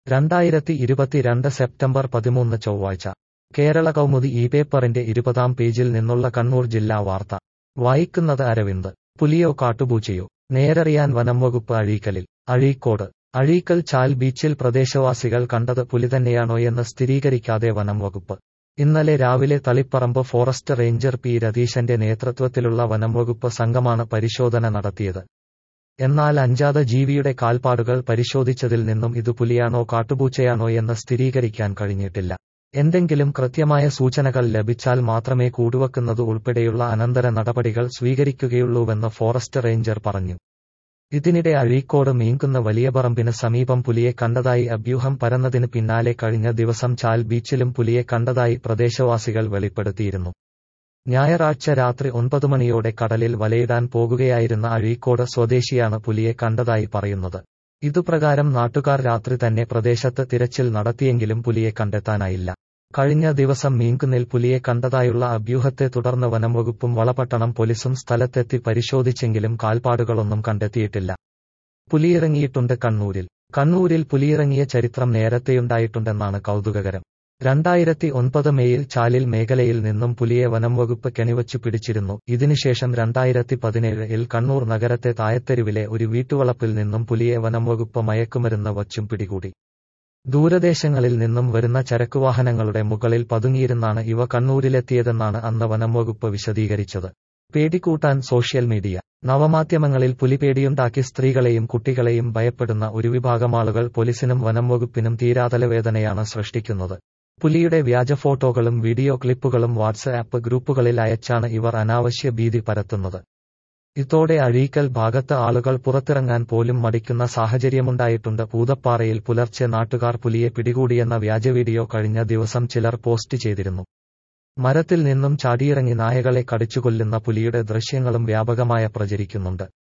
രണ്ടായിരത്തി ഇരുപത്തിരണ്ട് സെപ്റ്റംബർ പതിമൂന്ന് ചൊവ്വാഴ്ച കേരള കൗമുദി ഈ പേപ്പറിന്റെ ഇരുപതാം പേജിൽ നിന്നുള്ള കണ്ണൂർ ജില്ലാ വാർത്ത വായിക്കുന്നത് അരവിന്ദ് പുലിയോ കാട്ടുപൂച്ചയോ നേരറിയാൻ വനംവകുപ്പ് അഴീക്കലിൽ അഴീക്കോട് അഴീക്കൽ ചാൽ ബീച്ചിൽ പ്രദേശവാസികൾ കണ്ടത് പുലി തന്നെയാണോയെന്ന് സ്ഥിരീകരിക്കാതെ വനംവകുപ്പ് ഇന്നലെ രാവിലെ തളിപ്പറമ്പ് ഫോറസ്റ്റ് റേഞ്ചർ പി രതീശന്റെ നേതൃത്വത്തിലുള്ള വനംവകുപ്പ് സംഘമാണ് പരിശോധന നടത്തിയത് എന്നാൽ അഞ്ചാത ജീവിയുടെ കാൽപ്പാടുകൾ പരിശോധിച്ചതിൽ നിന്നും ഇത് പുലിയാണോ കാട്ടുപൂച്ചയാണോ എന്ന് സ്ഥിരീകരിക്കാൻ കഴിഞ്ഞിട്ടില്ല എന്തെങ്കിലും കൃത്യമായ സൂചനകൾ ലഭിച്ചാൽ മാത്രമേ കൂടുവെക്കുന്നത് ഉൾപ്പെടെയുള്ള അനന്തര നടപടികൾ സ്വീകരിക്കുകയുള്ളൂവെന്ന് ഫോറസ്റ്റ് റേഞ്ചർ പറഞ്ഞു ഇതിനിടെ അഴീക്കോട് മീൻകുന്ന വലിയപറമ്പിന് സമീപം പുലിയെ കണ്ടതായി അഭ്യൂഹം പരന്നതിന് പിന്നാലെ കഴിഞ്ഞ ദിവസം ചാൽ ബീച്ചിലും പുലിയെ കണ്ടതായി പ്രദേശവാസികൾ വെളിപ്പെടുത്തിയിരുന്നു ഞായറാഴ്ച രാത്രി ഒൻപത് മണിയോടെ കടലിൽ വലയിടാൻ പോകുകയായിരുന്ന അഴീക്കോട് സ്വദേശിയാണ് പുലിയെ കണ്ടതായി പറയുന്നത് ഇതുപ്രകാരം നാട്ടുകാർ രാത്രി തന്നെ പ്രദേശത്ത് തിരച്ചിൽ നടത്തിയെങ്കിലും പുലിയെ കണ്ടെത്താനായില്ല കഴിഞ്ഞ ദിവസം മീൻകുന്നിൽ പുലിയെ കണ്ടതായുള്ള അഭ്യൂഹത്തെ തുടർന്ന് വനംവകുപ്പും വളപട്ടണം പോലീസും സ്ഥലത്തെത്തി പരിശോധിച്ചെങ്കിലും കാൽപ്പാടുകളൊന്നും കണ്ടെത്തിയിട്ടില്ല പുലിയിറങ്ങിയിട്ടുണ്ട് കണ്ണൂരിൽ കണ്ണൂരിൽ പുലിയിറങ്ങിയ ചരിത്രം നേരത്തെയുണ്ടായിട്ടുണ്ടെന്നാണ് കൗതുകകരം രണ്ടായിരത്തി ഒൻപത് മെയിൽ ചാലിൽ മേഖലയിൽ നിന്നും പുലിയെ വനംവകുപ്പ് കെണിവച്ചു പിടിച്ചിരുന്നു ഇതിനുശേഷം രണ്ടായിരത്തി പതിനേഴിൽ കണ്ണൂർ നഗരത്തെ തായത്തെരുവിലെ ഒരു വീട്ടുവളപ്പിൽ നിന്നും പുലിയെ വനംവകുപ്പ് മയക്കുമരുന്ന് വച്ചും പിടികൂടി ദൂരദേശങ്ങളിൽ നിന്നും വരുന്ന ചരക്കുവാഹനങ്ങളുടെ മുകളിൽ പതുങ്ങിയിരുന്നാണ് ഇവ കണ്ണൂരിലെത്തിയതെന്നാണ് അന്ന് വനംവകുപ്പ് വിശദീകരിച്ചത് പേടിക്കൂട്ടാൻ സോഷ്യൽ മീഡിയ നവമാധ്യമങ്ങളിൽ പുലിപേടിയുണ്ടാക്കി സ്ത്രീകളെയും കുട്ടികളെയും ഭയപ്പെടുന്ന ഒരു വിഭാഗം ആളുകൾ പോലീസിനും വനംവകുപ്പിനും തീരാതലവേദനയാണ് സൃഷ്ടിക്കുന്നത് പുലിയുടെ വ്യാജ ഫോട്ടോകളും വീഡിയോ ക്ലിപ്പുകളും വാട്സ്ആപ്പ് ഗ്രൂപ്പുകളിൽ അയച്ചാണ് ഇവർ അനാവശ്യ ഭീതി പരത്തുന്നത് ഇതോടെ അഴീക്കൽ ഭാഗത്ത് ആളുകൾ പുറത്തിറങ്ങാൻ പോലും മടിക്കുന്ന സാഹചര്യമുണ്ടായിട്ടുണ്ട് പൂതപ്പാറയിൽ പുലർച്ചെ നാട്ടുകാർ പുലിയെ പിടികൂടിയെന്ന വ്യാജ വീഡിയോ കഴിഞ്ഞ ദിവസം ചിലർ പോസ്റ്റ് ചെയ്തിരുന്നു മരത്തിൽ നിന്നും ചാടിയിറങ്ങി നായകളെ കടിച്ചുകൊല്ലുന്ന പുലിയുടെ ദൃശ്യങ്ങളും വ്യാപകമായ പ്രചരിക്കുന്നുണ്ട്